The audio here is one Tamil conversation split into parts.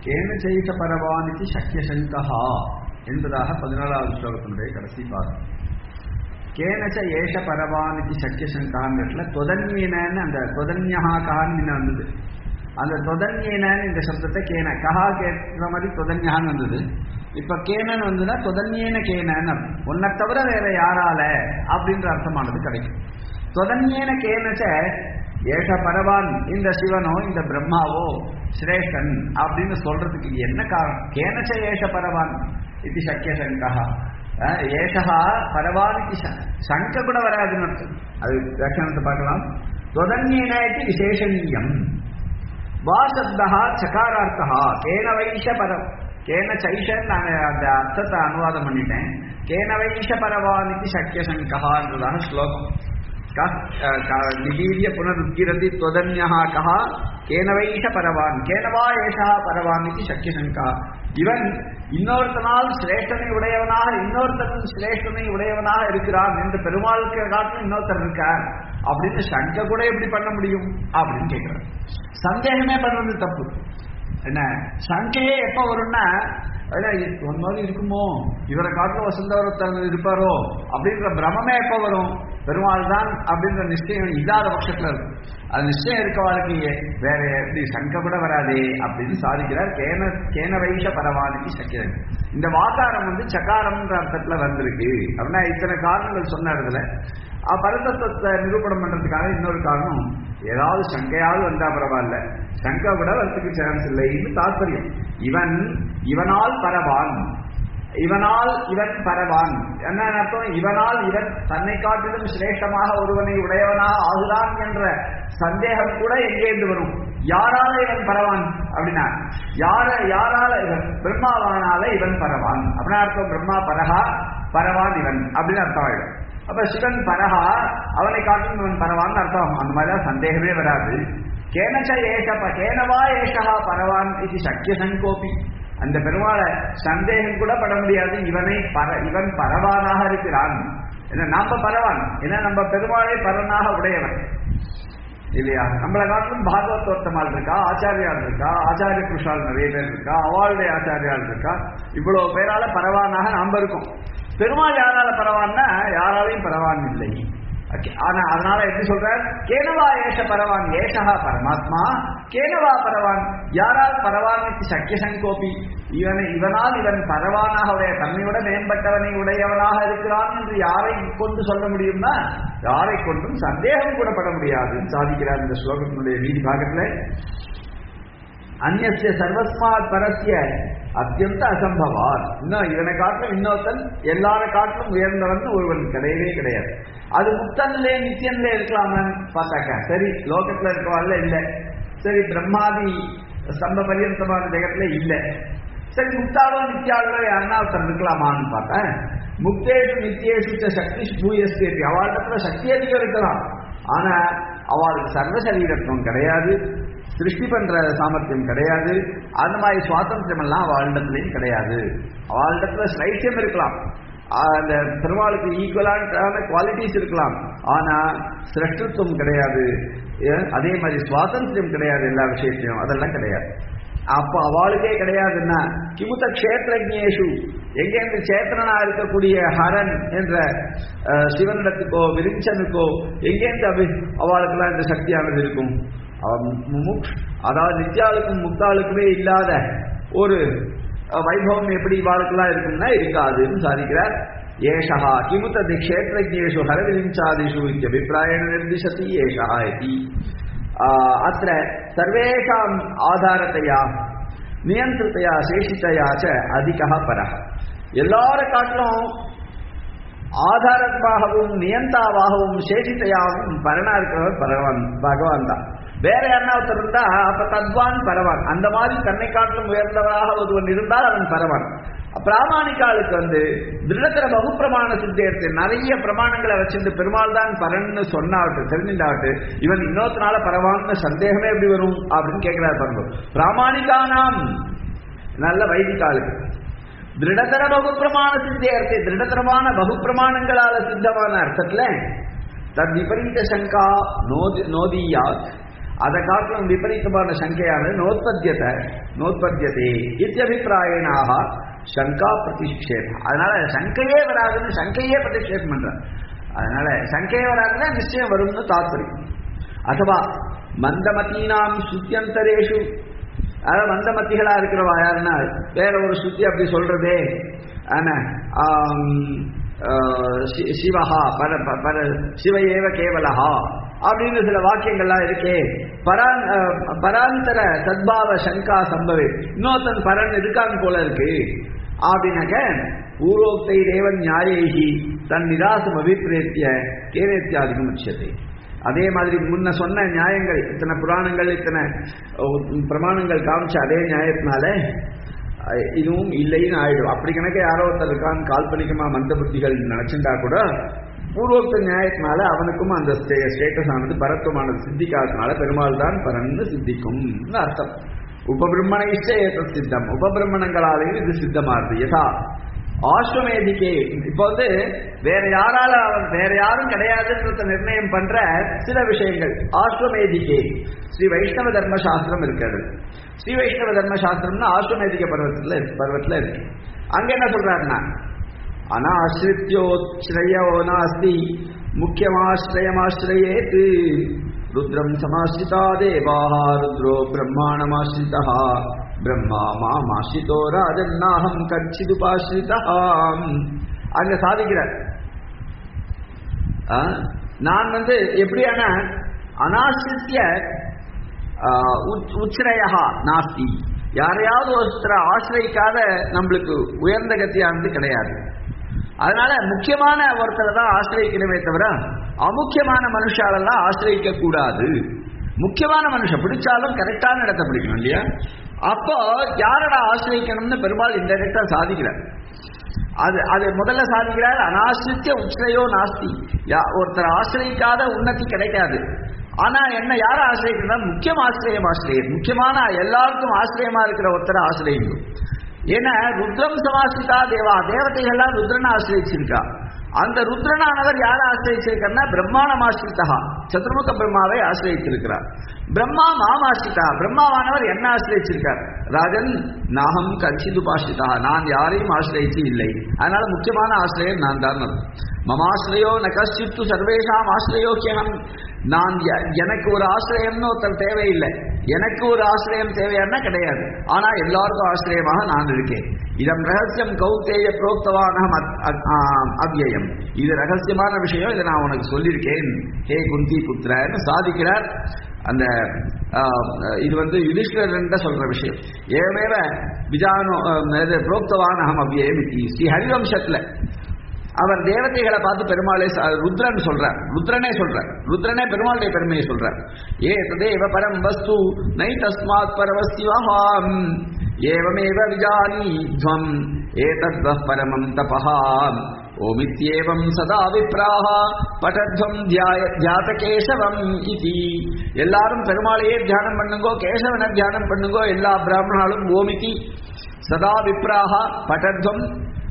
கேன செய்த பரவானிக்கு சக்கியசங்கா என்பதாக பதினாலாவது ஸ்லோகத்தினுடைய கடைசி பாதம் கேனச்ச ஏஷ பரவானிக்கு சக்கியசங்கான்னு தொதன்யேனன்னு அந்த தொதன்யஹா கான்னு வந்தது அந்த தொதன்யேனன்னு இந்த சப்தத்தை கேன கஹா கேட்கிற மாதிரி தொதன்யஹான்னு வந்தது இப்ப கேனன்னு வந்ததுன்னா தொதன்யேன கேனன்னு உன்னை தவிர வேற யாரால அப்படின்ற அர்த்தமானது கிடைக்கும் தொதன்யேன கேனச்ச ஏஷ பரவான் இந்த சிவனோ இந்த பிரம்மாவோ சிரேஷ்டன் அப்படின்னு சொல்றதுக்கு என்ன காரணம் கேனச்ச ஏஷ பரவான் இது சக்கிய சங்கா ஏஷா பரவானிக்கு சங்க கூட வராதுன்னு அர்த்தம் அது வியாக்கியானத்தை பார்க்கலாம் தொதன்யேன இது விசேஷனீயம் வாசப்தா சகாரார்த்தா கேன வைஷ பரம் கேன சைஷன் நான் அந்த அர்த்தத்தை அனுவாதம் பண்ணிட்டேன் கேன வைஷ பரவானிக்கு சக்கிய சங்கான்றதாக ஸ்லோகம் நிகீரிய புனருத்கிரதி தொதன்யா கஹா கேனவைஷ பரவான் கேனவா ஏஷா பரவான் இது சக்கியசங்கா இவன் இன்னொருத்தனால் சிரேஷ்டனை உடையவனாக இன்னொருத்தன் சிரேஷ்டனை உடையவனாக இருக்கிறான் என்று பெருமாளுக்கு காட்டிலும் இன்னொருத்தர் இருக்கார் அப்படின்னு சங்க கூட எப்படி பண்ண முடியும் அப்படின்னு கேட்கிறார் சந்தேகமே பண்றது தப்பு என்ன சங்கையே எப்ப வரும்னா ஒரு மாதிரி இருக்குமோ இவரை காட்டில் வசந்தவர் இருப்பாரோ அப்படின்ற பிரமமே எப்ப வரும் பெருமாள் தான் அப்படின்ற நிச்சயம் இல்லாத பட்சத்தில் இருக்கும் அது நிச்சயம் இருக்க வாழ்க்கையே வேற எப்படி சங்க கூட வராதே அப்படின்னு சாதிக்கிறார் கேன கேன வைஷ பரவானிக்கு சக்கிரன் இந்த வாக்காரம் வந்து சக்காரம்ன்ற அர்த்தத்துல வந்திருக்கு அப்படின்னா இத்தனை காரணங்கள் சொன்ன இடத்துல பரதத்துவத்தை நிரூபணம் பண்றதுக்காக இன்னொரு காரணம் ஏதாவது சங்கையாவது வந்தா பரவாயில்ல சங்கை விட வரத்துக்கு சான்ஸ் இல்லை இது தாற்பயம் இவன் இவனால் பரவான் இவனால் இவன் பரவான் என்ன அர்த்தம் இவனால் இவன் தன்னை காட்டிலும் சிரேஷ்டமாக ஒருவனை உடையவனாக ஆகுதான் என்ற சந்தேகம் கூட எங்கேருந்து வரும் யாரால இவன் பரவான் அப்படின்னா யார யாரால இவன் பிரம்மாவானால இவன் பரவான் அப்படின்னா அர்த்தம் பிரம்மா பரஹா பரவான் இவன் அப்படின்னு அர்த்தம் ஆயிடும் அப்ப சிவன் பரஹா அவனை காட்டிலும் இவன் பரவான் அர்த்தம் அந்த மாதிரிதான் சந்தேகமே வராது கேனச்ச ஏஷப்ப கேனவா ஏஷா பரவான் இது சக்கிய சங்கோபி அந்த பெருமாளை சந்தேகம் கூட பட முடியாது இவனை பர இவன் பரவானாக இருக்கிறான் ஏன்னா நாம பரவான் ஏன்னா நம்ம பெருமாளை பரவனாக உடையவன் இல்லையா நம்மளை காட்டிலும் பாகவத்தோத்தமால் இருக்கா ஆச்சாரியால் இருக்கா ஆச்சாரிய புருஷால் நிறைய பேர் இருக்கா அவளுடைய ஆச்சாரியால் இருக்கா இவ்வளவு பேரால பரவானாக நாம இருக்கோம் பெருமாள் யாரால பரவான்னா யாராலையும் பரவான் இல்லை ஆனா அதனால எப்படி சொல்ற கேனவா ஏஷ பரவான் ஏஷா பரமாத்மா கேனவா பரவான் யாரால் பரவானுக்கு சக்கிய சங்கோபி இவனை இவனால் இவன் பரவானாக உடைய தன்னைவிட மேம்பட்டவனை உடையவனாக இருக்கிறான் என்று யாரை கொண்டு சொல்ல முடியும்னா யாரை கொண்டும் சந்தேகம் கூட பட முடியாது சாதிக்கிறார் இந்த ஸ்லோகத்தினுடைய நீதி பாகத்துல அந்நிய சர்வஸ்மாத் பரஸ்ய அத்தியந்த அசம்பவார் இன்னும் இவனை காட்டிலும் இன்னொருத்தன் எல்லார காட்டிலும் உயர்ந்தவன் ஒருவன் கிடையவே கிடையாது அது முக்தன்லே நித்தியன்லே இருக்கலாமான்னு பார்த்தாக்கா சரி லோகத்துல இருக்கவாள்ல இல்ல சரி பிரம்மாதி ஸ்தம்ப பரியந்தமான ஜெகத்துல இல்ல சரி முக்தாவோ நித்தியாவோ யாருன்னா ஒருத்தன் இருக்கலாமான்னு பார்த்தேன் முக்தேஷு நித்தியேஷு சக்தி பூயஸ்தி அவளிடத்துல சக்தி அதிகம் இருக்கலாம் ஆனா அவளுக்கு சர்வ சரீரத்துவம் கிடையாது சிருஷ்டி பண்ற சாமர்த்தியம் கிடையாது அந்த மாதிரி சுவாதந்திரம் எல்லாம் அவளிடத்துலையும் கிடையாது அவளிடத்துல ஸ்லைட்யம் இருக்கலாம் அந்த பெருமாளுக்கு ஈக்குவலான குவாலிட்டிஸ் இருக்கலாம் ஆனா சிரஷ்டத்துவம் கிடையாது அதே மாதிரி சுவாதந்திரம் கிடையாது எல்லா விஷயத்திலும் அதெல்லாம் கிடையாது அப்ப அவளுக்கே கிடையாதுன்னா கிமுத்த கஷேத்திரஜேஷு எங்கேருந்து சேத்திரனா இருக்கக்கூடிய ஹரன் என்ற சிவனிடத்துக்கோ விரிஞ்சனுக்கோ எங்கேருந்து அபி அவளுக்கெல்லாம் இந்த சக்தியானது இருக்கும் அதாவது நித்யாளுக்கும் முக்தாளுக்குமே இல்லாத ஒரு வைபவம் எப்படி இவாளுக்கெல்லாம் இருக்கும்னா இருக்காதுன்னு சாதிக்கிறார் ஏஷா கிமுத்த கஷேத்திரஜேஷு ஹரவிரிஞ்சாதிஷு இத்தியபிப்பிராயண நிர்திசதி ஏஷா இதி அத்த சர்வேஷாம் ஆதாரத்தையா நியந்திரத்தையா சேஷித்தையா ச அதிகா பரஹ எல்லார காட்டிலும் ஆதாரமாகவும் நியந்தாவாகவும் சேஷித்தையாகவும் பரனா இருக்கிறவர் பரவான் பகவான் தான் வேற யாருன்னா ஒருத்தர் இருந்தா அப்ப தத்வான் பரவான் அந்த மாதிரி தன்னை காட்டிலும் உயர்ந்தவராக ஒருவன் இருந்தால் அவன் பரவான் பிராமணிக்காளுக்கு வந்து திருடத்திர பகுப்பிரமாண சித்தியத்தை நிறைய பிரமாணங்களை வச்சிருந்து பெருமாள் தான் பரன்னு சொன்னாவட்டு தெரிஞ்சுட்டாவட்டு இவன் இன்னொருத்தனால பரவான்னு சந்தேகமே எப்படி வரும் அப்படின்னு கேட்கிறார் பாருங்க பிராமணிகானாம் நல்ல வைதிகாளுக்கு திருடதர பகுப்பிரமாண சித்தியர்த்தை திருடதரமான பகுப்பிரமாணங்களால சித்தமான அர்த்தத்துல தத் விபரீத சங்கா நோதி நோதியாத் அதை காட்டிலும் விபரீதமான சங்கையானது நோத்பத்தியத்தை நோத்பத்தியதே இத்தியபிப்பிராயணாக சங்கா பிரதிஷேபம் அதனால சங்கையே வராதுன்னு சங்கையே பிரதிஷேபம் பண்ற அதனால சங்கையே வராதுன்னா நிச்சயம் வரும்னு தாத்பரியம் அதுவா மந்தமதீனாம் சுத்தியந்தரேஷு அதாவது மந்தமத்திகளா இருக்கிறவா யாருன்னா வேற ஒரு சுத்தி அப்படி சொல்றதே ஆனா ஆம், ஆஹ், சி- சிவஹா பர ப- பர சிவ ஏவ கேவலஹா அப்படின்னு சில வாக்கியங்கள்லாம் இருக்கே பரான் ஆஹ், பராந்தர சத்பாவ சங்கா சம்பவே இன்னொருத்தன் பரன் இருக்கான் போல இருக்கு அப்படின்னாக்க பூர்வோக்தை தேவன் நியாயேகி தன் நிராசம் அபிப்பிரேத்திய கேரேத்தியாதிகம் உச்சத்தை அதே மாதிரி முன்ன சொன்ன நியாயங்கள் இத்தனை புராணங்கள் இத்தனை அஹ், பிரமாணங்கள் காமிச்ச அதே நியாயத்தினால அஹ், இதுவும் இல்லைன்னு ஆயிடும் அப்படி கணக்க யாரோ ஒருத்தர் இருக்கான் கால்பனிக்கமா மந்த புத்திகள் நினைச்சுட்டா கூட பூர்வோக்த நியாயத்தினால அவனுக்கும் அந்த ஸ்டேட்டஸ் ஆனது பரத்துவமானது சித்திக்காதனால பெருமாள் தான் பரன்னு சித்திக்கும் அர்த்தம் உபபிரம்மண இஷ்ட சித்தம் உபபிரம்மணங்களாலேயும் இது சித்தமாகுது யதா ஆஸ்வமேதிக்கே இப்போ வந்து வேற யாரால அவன் வேற யாரும் கிடையாதுன்றத நிர்ணயம் பண்ற சில விஷயங்கள் ஆஸ்வமேதிக்கே ஸ்ரீ வைஷ்ணவ தர்ம சாஸ்திரம் இருக்கிறது ஸ்ரீ வைஷ்ணவ தர்ம சாஸ்திரம்னா ஆஸ்வமேதிக பர்வத்துல இருக்கு- பர்வத்துல இருக்கு அங்க என்ன சொல்றாருன்னா அனாசிரித்யோஸ்ரயோ நாஸ்தி முக்கியமாஸ்ரயமாஸ்ரயேத் ருத்ரம் சமாஸ்ரிதா தேவாः ருத்ரோ பிரம்மாணமாஸ்ரிதா பிரம்மா மாமாஸ்ரிதோ ராஜன்னாஹம் கச்சிதுபாஸ்ரிதா அங்க சாதிக்கிறார் ஆ, நான் வந்து எப்படியான அனாசிரித்திய உச்சிரயா நாஸ்தி யாரையாவது ஒருத்தரை ஆசிரியிக்காத நம்மளுக்கு உயர்ந்த கத்தியானது கிடையாது அதனால முக்கியமான ஒருத்தரை தான் ஆசிரியக்கணுமே தவிர அமுக்கியமான மனுஷாலெல்லாம் ஆசிரியக்க கூடாது முக்கியமான மனுஷன் பிடிச்சாலும் கரெக்டான இடத்தை பிடிக்கணும் இல்லையா அப்போ யாரடா ஆசிரியக்கணும்னு பெரும்பாலும் இன்டெரக்டா சாதிக்கிறார் அது அது முதல்ல சாதிக்கிறார் அனாசிரித்திய உச்சரையோ நாஸ்தி யா- ஒருத்தர் ஆசிரியக்காத உன்னதி கிடைக்காது ஆனா என்ன யார ஆசிரியக்கணும் முக்கியம் ஆசிரியம் ஆசிரியர் முக்கியமான எல்லாருக்கும் ஆசிரியமா இருக்கிற ஒருத்தரை ஆசிரியம் ஏன்னா ருத்ரம் சமாசிதா தேவா தேவதைகள்லாம் ருத்ரனை ஆசிரியச்சிருக்கா அந்த ருத்ரனானவர் யாரை ஆசிரியச்சிருக்காருன்னா பிரம்மாண்டம் ஆசிரித்தா சதுர்முக பிரம்மாவை ஆசிரியத்திருக்கிறார் பிரம்மா மாமாசிரிதா பிரம்மாவானவர் என்ன ஆசிரியச்சிருக்கார் ராஜன் நாகம் கஞ்சிதுபாஷிதா நான் யாரையும் ஆசிரியச்சு இல்லை அதனால முக்கியமான ஆசிரியர் நான் தான் மமாசிரியோ ந கஷ்டித்து சர்வேஷாம் ஆசிரியோக்கியம் நான் எ- எனக்கு ஒரு ஆசிரியம்னு ஒருத்தர் தேவையில்லை எனக்கு ஒரு ஆசிரியம் தேவையானா கிடையாது ஆனா எல்லாருக்கும் ஆசிரியமாக நான் இருக்கேன் இதம் ரகசியம் கௌத்தேய புரோக்தவானம் அவ்யயம் இது ரகசியமான விஷயம் இதை நான் உனக்கு சொல்லியிருக்கேன் ஹே குந்தி புத்திரன்னு சாதிக்கிறார் அந்த ஆஹ், இது வந்து யுதிஷ்டரன் சொல்ற விஷயம் ஏவேவ விஜானோ புரோக்தவானகம் அவ்யயம் இதி. ஸ்ரீ ஹரிவம்சத்துல அவர் தேவதைகளை பார்த்து பெருமாளை ச- ருத்ரன் சொல்றார் ருத்ரனே சொல்றார் ருத்ரனே பெருமாளுடைய பெருமையை சொல்றார் ஏ ததேவ பரம் வஸ்து நை தஸ்மாத் பரவஸ்திவஹாம் ஏவமேவ விஜானீத்வம் ஏதத்வः பரமம் தபஹாம் ஓமித்யேவம் சதா விப்ராஹ படத்வம் தியாய தியாத கேசவம் இதி எல்லாரும் பெருமாளையே தியானம் பண்ணுங்கோ கேசவனை தியானம் பண்ணுங்கோ எல்லா பிராமணாலும் ஓமிதி சதா விப்ராஹ படத்வம்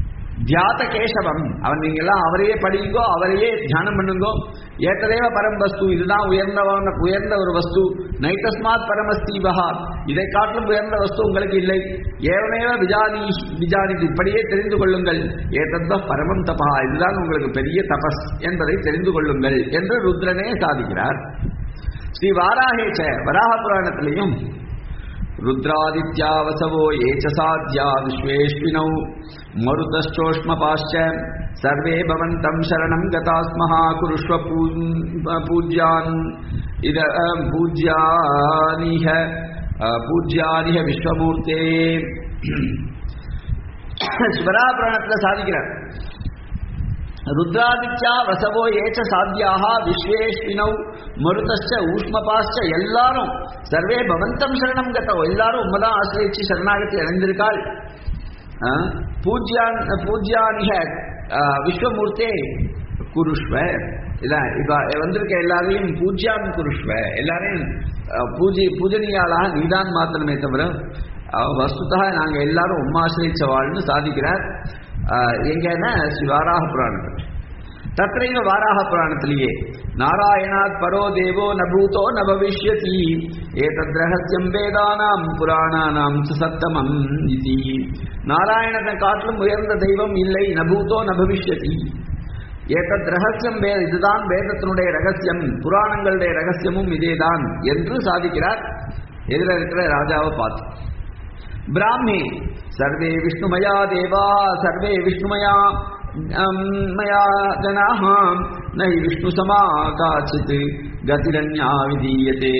தியாத கேசவம் அவன் நீங்கெல்லாம் அவரையே படிங்கோ அவரையே தியானம் பண்ணுங்கோ ஏத்ததேவ பரம் வஸ்து இதுதான் உயர்ந்தவன உயர்ந்த ஒரு வஸ்து நைதஸ்மாத் பரமஸ்தீபகா இதை காட்டிலும் உயர்ந்த வஸ்து உங்களுக்கு இல்லை ஏவமேவ விஜானி விஜானி இப்படியே தெரிந்து கொள்ளுங்கள் ஏதத்வ பரமம் தபா இதுதான் உங்களுக்கு பெரிய தபஸ் என்பதை தெரிந்து கொள்ளுங்கள் என்று ருத்ரனே சாதிக்கிறார் ஸ்ரீ வாராகேச்ச வராக புராணத்திலையும் रुद्रादित्या वसवो ये च साध्या विश्वेष्विनौ मरुतश्चोष्मपाश्च सर्वे भवन्तं शरणं गता स्मः कुरुष्व पू- पूज्यान् इद अ, पूज्यानिह अ, पूज्यानिह विश्वमूर्ते சிவராபுராணத்தில் சாதிக்கிறார் ருத்ராதித்யா வசவோ ஏச்ச சாத்தியாக விஸ்வேஷ்வினௌ மருதஸ்ச ஊஷ்மபாஸ்ச எல்லாரும் சர்வே பவந்தம் சரணம் கதோ எல்லாரும் உம்மதான் ஆசிரியச்சு சரணாகதி அடைந்திருக்காள் ஆ, பூஜ்யான் பூஜ்யானிக ஆ, விஸ்வமூர்த்தே குருஷ்வ இதான் இப்ப வந்திருக்க எல்லாரையும் பூஜ்யான் குருஷ்வ எல்லாரையும் ஆ, பூஜை பூஜனியாளாக நீதான் மாத்திரமே தவிர ஆ, வஸ்துதா நாங்க எல்லாரும் உம்மாசிரியச்சவாள்னு சாதிக்கிறார் ஆ, எங்கன்னா ஸ்ரீ வாராக புராணத்தில் தத்ரைவ வாராக புராணத்திலேயே நாராயணாத் பரோ தேவோ ந பூதோ ந பவிஷ்யதி ஏதத் ரகசியம் வேதானாம் புராணானாம் ச சத்தமம் இதி நாராயணனை காட்டிலும் உயர்ந்த தெய்வம் இல்லை ந பூதோ ந பவிஷ்யதி ஏதத் ரகசியம் வே இதுதான் வேதத்தினுடைய ரகசியம் புராணங்களுடைய ரகசியமும் இதேதான் என்று சாதிக்கிறார் எதிர இருக்கிற ராஜாவை பார்த்து பிராமி சர்வே விஷ்ணுமயா தேவா சர்வே விஷ்ணுமயா அம், மயா ஜனாः ந हि விஷ்ணுசமா காச்சித் கதிரன்யா விதீயते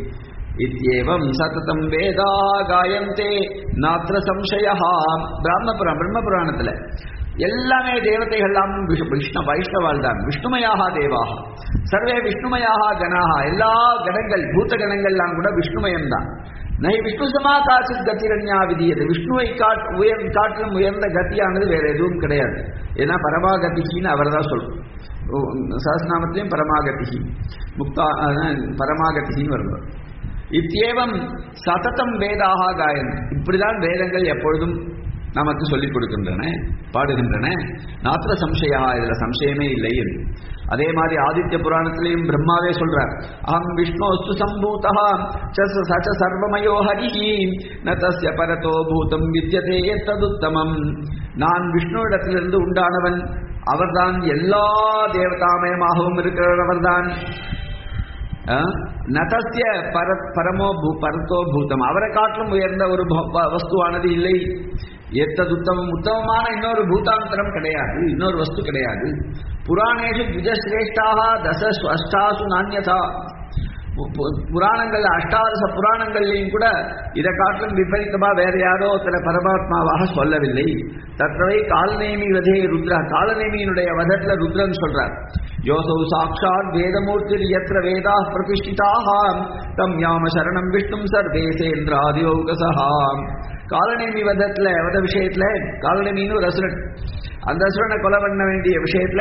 இत्येवं சததம் வேதா காயந்தே நாத்திர சம்சயः பிராமபுரம் பிரம்மபுராணத்துல எல்லாமே தேவதைகள்லாம் விஷ- விஷ்ணு வைஷ்ணவால் தான் விஷ்ணுமயாக தேவாக சர்வே விஷ்ணுமயாக கணாக எல்லா கணங்கள் பூத கணங்கள்லாம் கூட விஷ்ணுமயம் தான் நை விஷ்ணு சமா காசித் கத்திரன்யா விதியது விஷ்ணுவை காட் உயர் காட்டிலும் உயர்ந்த கத்தியானது வேற எதுவும் கிடையாது ஏன்னா பரமாகதிகின்னு அவர் தான் சொல்லும் சஹஸ்நாமத்திலையும் பரமாகதிகி முக்தா அஹ், பரமாகதிகின்னு வருவார் இத்தியேவம் சததம் வேதாக காயன் இப்படிதான் வேதங்கள் எப்பொழுதும் நமக்கு சொல்லிக் கொடுக்கின்றன பாடுகின்றன நாத்திர சம்சயா இதுல சம்சயமே இல்லை என்று அதே மாதிரி ஆதித்ய புராணத்திலையும் பிரம்மாவே சொல்றார் அகம் விஷ்ணோஸ்து சம்பூதா ச சச்ச சர்வமயோ ஹரிஹி ந தஸ்ய பரதோ பூதம் வித்யதே ததுத்தமம் நான் விஷ்ணுவிடத்திலிருந்து உண்டானவன் அவர்தான் எல்லா தேவதாமயமாகவும் இருக்கிறவர்தான் அஹ், நதஸ்ய பர பரமோ பூ பரத்தோ பூதம் அவரை காட்டிலும் உயர்ந்த ஒரு ப- வ- வஸ்துவானது இல்லை எத்தது உத்தமம் உத்தமமான இன்னொரு பூதாந்தரம் கிடையாது இன்னொரு வஸ்து கிடையாது புராணேஷு த்விஜஸ்ரேஷ்டாக தச அஷ்டாசு நானியதா பு- பு- புராணங்கள் அஷ்டாதச புராணங்கள்லையும் கூட இதை காட்டிலும் விபரீதமா வேற யாரோ ஒருத்தர பரமாத்மாவாக சொல்லவில்லை தத்ரவை காலநேமி வதே ருத்ரா காலநேமியினுடைய வதத்துல ருத்ரன் சொல்றார் யோசௌ சாட்சாத் வேதமூர்த்தி எத்திர வேதா பிரதிஷ்டிதாக தம் யாம சரணம் விஷ்ணும் சர்வேசேந்திராதியோகசா காலநேமி வதத்துல வத விஷயத்துல காலநேமின்னு ஒரு அசுரன் அந்த அசுரனை கொலை பண்ண வேண்டிய விஷயத்துல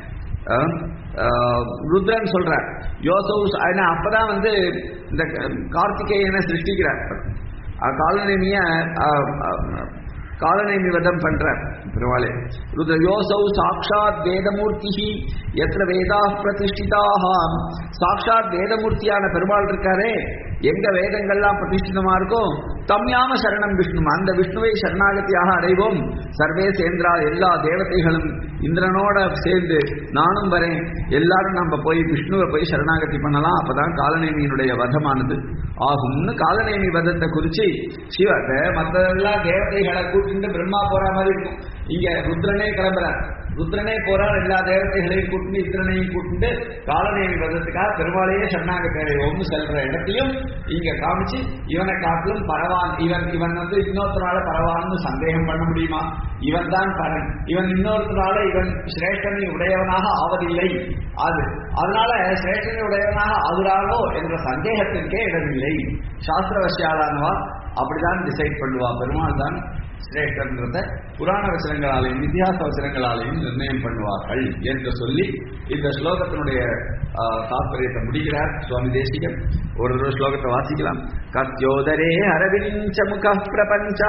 அஹ், அஹ், ருத்ரன் சொல்றார் யோசௌ ஏன்னா அப்பதான் வந்து இந்த கார்த்திகேயனை சிருஷ்டிக்கிறார் அஹ், காலநேமிய அஹ், அஹ், காலநேமி வதம் பண்றார் பெருமாளே ருத்ர யோசௌ சாட்சாத் வேதமூர்த்தி எத்திர வேதா பிரதிஷ்டிதாக சாட்சாத் வேதமூர்த்தியான பெருமாள் இருக்காரே எங்க வேதங்கள்லாம் பிரதிஷ்டிதமா இருக்கும் தம்யாம சரணம் விஷ்ணு அந்த விஷ்ணுவை சரணாகதியாக அடைவோம் சர்வே சேர்ந்தா எல்லா தேவதைகளும் இந்திரனோட சேர்ந்து நானும் வரேன் எல்லாரும் நம்ம போய் விஷ்ணுவை போய் சரணாகதி பண்ணலாம் அப்பதான் காலநேமியினுடைய வதமானது ஆகும்னு காலநேமி வதத்தை குறிச்சு சிவ மற்றதெல்லாம் தேவதைகளை கூட்டிட்டு பிரம்மா போற மாதிரி இருக்கும் இங்க ருத்ரனே கிளம்புறார் ருத்ரனே போறார் எல்லா தேவதைகளையும் கூட்டிட்டு இந்திரனையும் கூட்டிட்டு காலநேமி வதத்துக்காக பெருமாளையே சரணாகதி அடைவோம்னு செல்ற இடத்தையும் இங்க காமிச்சு இவனை காட்டிலும் பரவான் இவன் இவன் வந்து இன்னொருத்தரால பரவான்னு சந்தேகம் பண்ண முடியுமா இவன் தான் பரன் இவன் இன்னொருத்தரால இவன் சிரேஷ்டனை உடையவனாக ஆவதில்லை அது அதனால சிரேஷ்டனை உடையவனாக ஆகுறானோ என்ற சந்தேகத்திற்கே இடமில்லை சாஸ்திரவசியாளானவா அப்படிதான் டிசைட் பண்ணுவா பெருமாள் தான் சிரேஷ்டன்றத புராண வசனங்களாலையும் இதிகாச வசனங்களாலையும் நிர்ணயம் பண்ணுவார்கள் என்று சொல்லி இந்த ஸ்லோகத்தினுடைய ஆ, தாத்பரியத்தை முடிக்கிறார் சுவாமி தேசிகன் ஒரு ஒரு ஸ்லோகத்தை வாசிக்கலாம் கத்யோதரே அரவிஞ்ச முக பிரபஞ்ச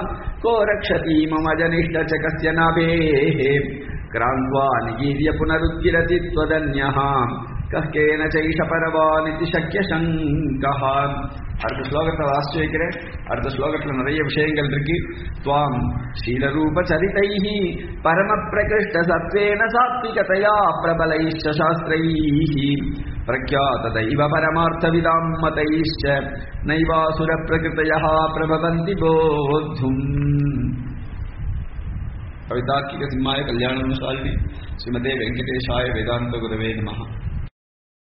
கோ ரக்ஷதி மம ஜனிஷ்ட ச கஸ்ய நாபே கிராந்த்வா நிகீரிய புனருத்திரதி त्वदन्यः कः केन चैष பரவான் இது சக்கிய சங்கः அடுத்த ஸ்லோகத்தை வாசிச்சு வைக்கிறேன் அடுத்த ஸ்லோகத்துல நிறைய விஷயங்கள் இருக்கு துவாம் சீலரூப சரிதைः பரம பிரகிருஷ்ட சத்வேன சாத்விகதையா பிரபலைश्च சாஸ்திரைः பிரக்யாததைவ பரமார்த்தவிதாம் मतैश्च நைவாசுர பிரகிருதயः பிரபவந்தி போத்தும் कवितार्किक सिंहाय कल्याण श्रीमते वेंकटेशाय वेदांत गुरवे नमः